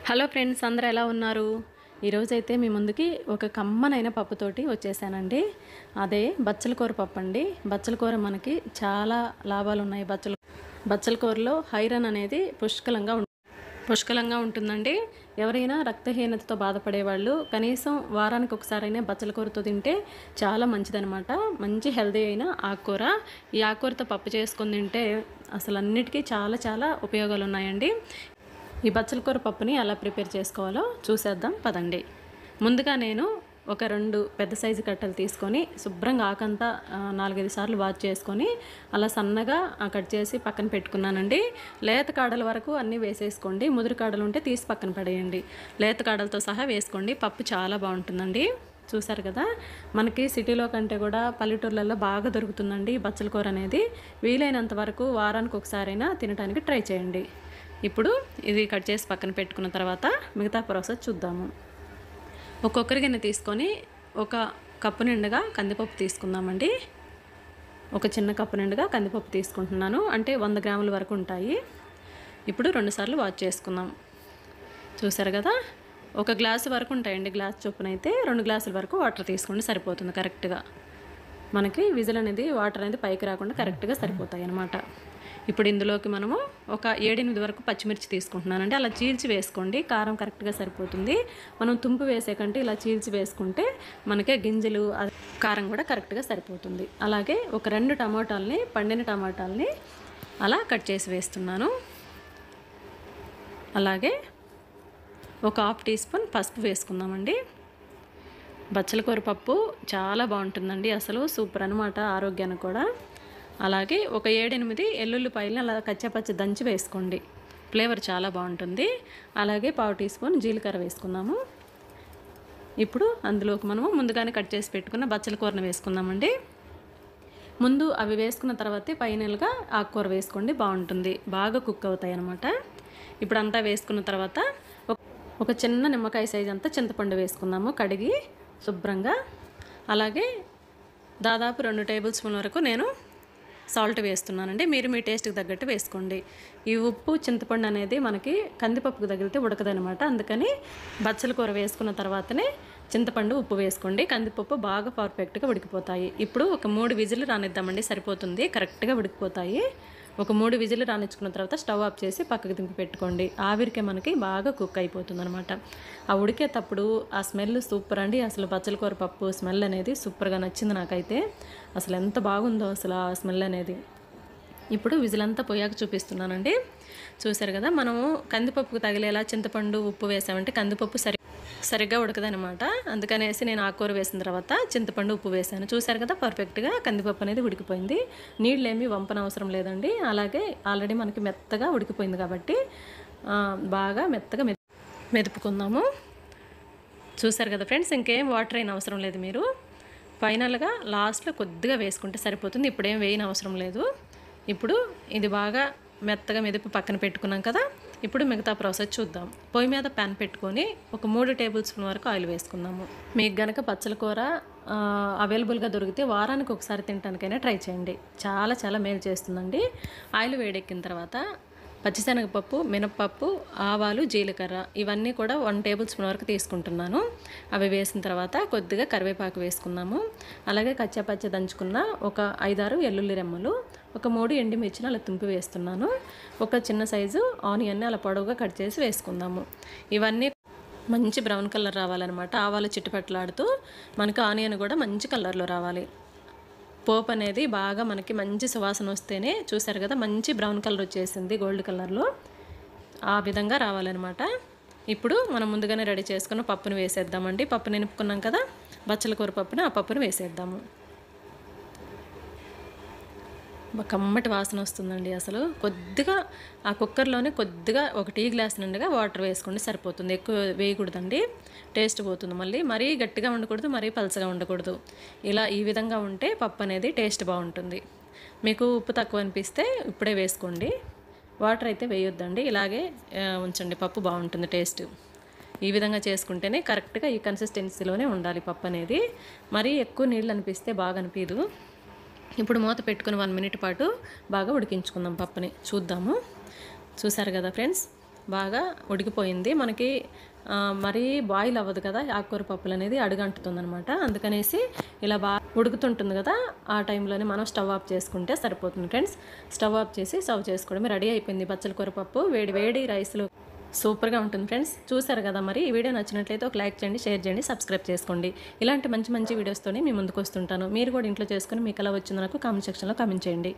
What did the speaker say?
hello friends అందరూ ఎలా ఉన్నారు ఈరోజైతే మీ ముందుకి ఒక కమ్మనైన పప్పుతోటి వచ్చేసానండి అదే బచ్చల కూర పప్పు అండి బచ్చల కూర మనకి చాలా లాభాలు ఉన్నాయి బచ్చల బచ్చల కూరలో ఐరన్ అనేది పుష్కలంగా ఉం పుష్కలంగా ఉంటుందండి ఎవరైనా రక్తహీనతతో బాధపడే వాళ్ళు కనీసం వారానికి ఒకసారైనా బచ్చల కూరతో తింటే చాలా మంచిదనమాట మంచి హెల్తీ అయిన ఆకుకూర ఈ ఆకుకూరతో పప్పు చేసుకొని తింటే అసలు అన్నిటికీ చాలా చాలా ఉపయోగాలు ఉన్నాయండి ఈ బచ్చల కూర పప్పుని ఎలా ప్రిపేర్ చేసుకోవాలో చూసేద్దాం పదండి ముందుగా నేను ఒక రెండు పెద్ద సైజు కట్టలు తీసుకొని శుభ్రంగా ఆకంతా ఆ, నాలుగైదు సార్లు వాష్ చేసుకొని అలా సన్నగా ఆ, కట్ చేసి పక్కన పెట్టుకున్నానండి లేత కాడల వరకు అన్నీ వేసేసుకోండి ముదురు కాడలు ఉంటే తీసి పక్కన పడేయండి లేత కాడలతో సహా వేసుకోండి పప్పు చాలా బాగుంటుందండి చూసారు కదా మనకి సిటీలో కంటే కూడా పల్లెటూర్లలో బాగా దొరుకుతుందండి ఈ బచ్చల కూర అనేది వీలైనంత వరకు వారానికి ఒకసారైనా తినడానికి ట్రై చేయండి ఇప్పుడు ఇది కట్ చేసి పక్కన పెట్టుకున్న తర్వాత మిగతా ప్రాసెస్ చూద్దాము ఒక్కొక్కరి గిన్నె తీసుకొని ఒక కప్పు నిండుగా కందిపప్పు తీసుకుందామండి ఒక చిన్న కప్పు నిండుగా కందిపప్పు తీసుకుంటున్నాను అంటే వంద గ్రాముల వరకు ఉంటాయి ఇప్పుడు రెండుసార్లు వాష్ చేసుకుందాం చూసారు కదా ఒక గ్లాసు వరకు ఉంటాయండి గ్లాస్ చొప్పున అయితే రెండు గ్లాసుల వరకు వాటర్ తీసుకోండి సరిపోతుంది కరెక్ట్గా మనకి విజిల్ అనేది వాటర్ అనేది పైకి రాకుండా కరెక్ట్గా సరిపోతాయి అన్నమాట ఇప్పుడు ఇందులోకి మనము ఒక ఏడెనిమిది వరకు పచ్చిమిర్చి తీసుకుంటున్నానండి అలా చీల్చి వేసుకోండి కారం కరెక్ట్గా సరిపోతుంది మనం తుంపు వేసే కంటే ఇలా చీల్చి వేసుకుంటే మనకి గింజలు ఆ కారం కూడా కరెక్ట్గా సరిపోతుంది అలాగే ఒక రెండు టమాటాలని పండిన టమాటాలని అలా కట్ చేసి వేస్తున్నాను అలాగే ఒక హాఫ్ టీ స్పూన్ పసుపు వేసుకుందామండి బచ్చల కూర పప్పు చాలా బాగుంటుందండి అసలు సూపర్ అనమాట ఆరోగ్యానికి కూడా అలాగే ఒక ఏడెనిమిది ఎల్లుల్లిపాయలని అలా కచ్చపచ్చ దంచి వేసుకోండి ఫ్లేవర్ చాలా బాగుంటుంది అలాగే పావు టీ స్పూన్ జీలకర్ర వేసుకుందాము ఇప్పుడు అందులోకి మనము ముందుగానే కట్ చేసి పెట్టుకున్న బచ్చల కూరను వేసుకుందామండి ముందు అవి వేసుకున్న తర్వాతే ఫైనల్గా ఆకుకూర వేసుకోండి బాగుంటుంది బాగా కుక్ అవుతాయి అన్నమాట ఇప్పుడు అంతా వేసుకున్న తర్వాత ఒక- ఒక చిన్న నిమ్మకాయ సైజ్ అంతా చింతపండు వేసుకుందాము కడిగి శుభ్రంగా అలాగే దాదాపు రెండు టేబుల్ స్పూన్ వరకు నేను సాల్ట్ వేస్తున్నానండి మీరు మీ టేస్ట్కి తగ్గట్టు వేసుకోండి ఈ ఉప్పు చింతపండు అనేది మనకి కందిపప్పుకు తగిలితే ఉడకదనమాట అందుకని బచ్చల కూర వేసుకున్న తర్వాతనే చింతపండు ఉప్పు వేసుకోండి కందిపప్పు బాగా పర్ఫెక్ట్గా ఉడికిపోతాయి ఇప్పుడు ఒక మూడు విజిల్ రానిద్దామండి సరిపోతుంది కరెక్ట్గా ఉడికిపోతాయి ఒక మూడు విజిల్ రానిచ్చుకున్న తర్వాత స్టవ్ ఆఫ్ చేసి పక్కకు దింపి పెట్టుకోండి ఆవిరికే మనకి బాగా కుక్ అయిపోతుంది అనమాట ఆ ఉడికేటప్పుడు ఆ స్మెల్ సూపర్ అండి అసలు బచ్చల కూర పప్పు స్మెల్ అనేది సూపర్గా నచ్చింది నాకైతే అసలు ఎంత బాగుందో అసలు ఆ స్మెల్ అనేది ఇప్పుడు విజిలంతా పోయాక చూపిస్తున్నానండి చూసారు కదా మనము కందిపప్పుకు తగిలేలా చింతపండు ఉప్పు వేసామంటే కందిపప్పు సరి సరిగ్గా ఉడకదనమాట అందుకనేసి నేను ఆకుకూర వేసిన తర్వాత చింతపండు ఉప్పు వేసాను చూసారు కదా పర్ఫెక్ట్గా కందిపప్పు అనేది ఉడికిపోయింది నీళ్ళు ఏమీ వంపన అవసరం లేదండి అలాగే ఆల్రెడీ మనకి మెత్తగా ఉడికిపోయింది కాబట్టి ఆ, బాగా మెత్తగా మె మెదుపుకుందాము చూసారు కదా ఫ్రెండ్స్ ఇంకేం వాటర్ అయిన అవసరం లేదు మీరు ఫైనల్గా లాస్ట్లో కొద్దిగా వేసుకుంటే సరిపోతుంది ఇప్పుడేం వేయని అవసరం లేదు ఇప్పుడు ఇది బాగా మెత్తగా మెదిపి పక్కన పెట్టుకున్నాం కదా ఇప్పుడు మిగతా ప్రాసెస్ చూద్దాం పొయ్యి మీద ప్యాన్ పెట్టుకొని ఒక మూడు టేబుల్ స్పూన్ వరకు ఆయిల్ వేసుకుందాము మీకు గనక పచ్చల కూర ఆ, అవైలబుల్గా దొరికితే వారానికి ఒకసారి తినడానికైనా ట్రై చేయండి చాలా చాలా మేలు చేస్తుందండి ఆయిల్ వేడెక్కిన తర్వాత పచ్చిశనగపప్పు మినప్పప్పు ఆవాలు జీలకర్ర ఇవన్నీ కూడా వన్ టేబుల్ స్పూన్ వరకు తీసుకుంటున్నాను అవి వేసిన తర్వాత కొద్దిగా కరివేపాకు వేసుకున్నాము అలాగే కచ్చాపచ్చ దంచుకున్న ఒక ఐదారు ఎల్లుల్లి రెమ్మలు ఒక మూడు ఎండుమిర్చిని అలా తుంపి వేస్తున్నాను ఒక చిన్న సైజు ఆనియన్ని అలా పొడవుగా కట్ చేసి వేసుకుందాము ఇవన్నీ మంచి బ్రౌన్ కలర్ రావాలన్నమాట ఆవాలు చిట్టుపట్లాడుతూ మనకు ఆనియన్ కూడా మంచి కలర్లో రావాలి పోపు అనేది బాగా మనకి మంచి సువాసన వస్తేనే చూసారు కదా మంచి బ్రౌన్ కలర్ వచ్చేసింది గోల్డ్ కలర్లో ఆ విధంగా రావాలన్నమాట ఇప్పుడు మనం ముందుగానే రెడీ చేసుకున్న పప్పును వేసేద్దామండి పప్పు నింపుకున్నాం కదా బచ్చల కూర పప్పుని ఆ పప్పును వేసేద్దాము బా కమ్మటి వాసన వస్తుందండి అసలు కొద్దిగా ఆ కుక్కర్లోనే కొద్దిగా ఒక టీ గ్లాస్ నిండుగా వాటర్ వేసుకుంటే సరిపోతుంది ఎక్కువ వేయకూడదండి టేస్ట్ పోతుంది మళ్ళీ మరీ గట్టిగా ఉండకూడదు మరీ పలచగా ఉండకూడదు ఇలా ఈ విధంగా ఉంటే పప్పు అనేది టేస్ట్ బాగుంటుంది మీకు ఉప్పు తక్కువ అనిపిస్తే ఇప్పుడే వేసుకోండి వాటర్ అయితే వేయొద్దండి ఇలాగే ఆ, ఉంచండి పప్పు బాగుంటుంది టేస్ట్ ఈ విధంగా చేసుకుంటేనే కరెక్ట్గా ఈ కన్సిస్టెన్సీలోనే ఉండాలి పప్పు అనేది మరీ ఎక్కువ నీళ్ళు అనిపిస్తే బాగా అనిపించదు ఇప్పుడు మూత పెట్టుకుని వన్ మినిట్ పాటు బాగా ఉడికించుకుందాం పప్పుని చూద్దాము చూసారు కదా ఫ్రెండ్స్ బాగా ఉడికిపోయింది మనకి ఆ, మరీ బాయిల్ అవ్వదు కదా ఆకుకూర పప్పులు అనేది అడుగంటుతుంది అనమాట అందుకనేసి ఇలా బాగా ఉడుకుతుంటుంది కదా ఆ టైంలోనే మనం స్టవ్ ఆఫ్ చేసుకుంటే సరిపోతుంది ఫ్రెండ్స్ స్టవ్ ఆఫ్ చేసి సర్వ్ చేసుకోవడం రెడీ అయిపోయింది బచ్చల కూర పప్పు వేడి వేడి రైస్లో సూపర్గా ఉంటుంది ఫ్రెండ్స్ చూసారు కదా మరి ఈ వీడియో నచ్చినట్లయితే ఒక లైక్ చేయండి షేర్ చేయండి సబ్స్క్రైబ్ చేసుకోండి ఇలాంటి మంచి మంచి వీడియోస్తోనే మీ ముందుకు వస్తుంటాను మీరు కూడా ఇంట్లో చేసుకొని మీకు ఎలా వచ్చిందో నాకు కామెంట్ సెక్షన్లో కామెంట్ చేయండి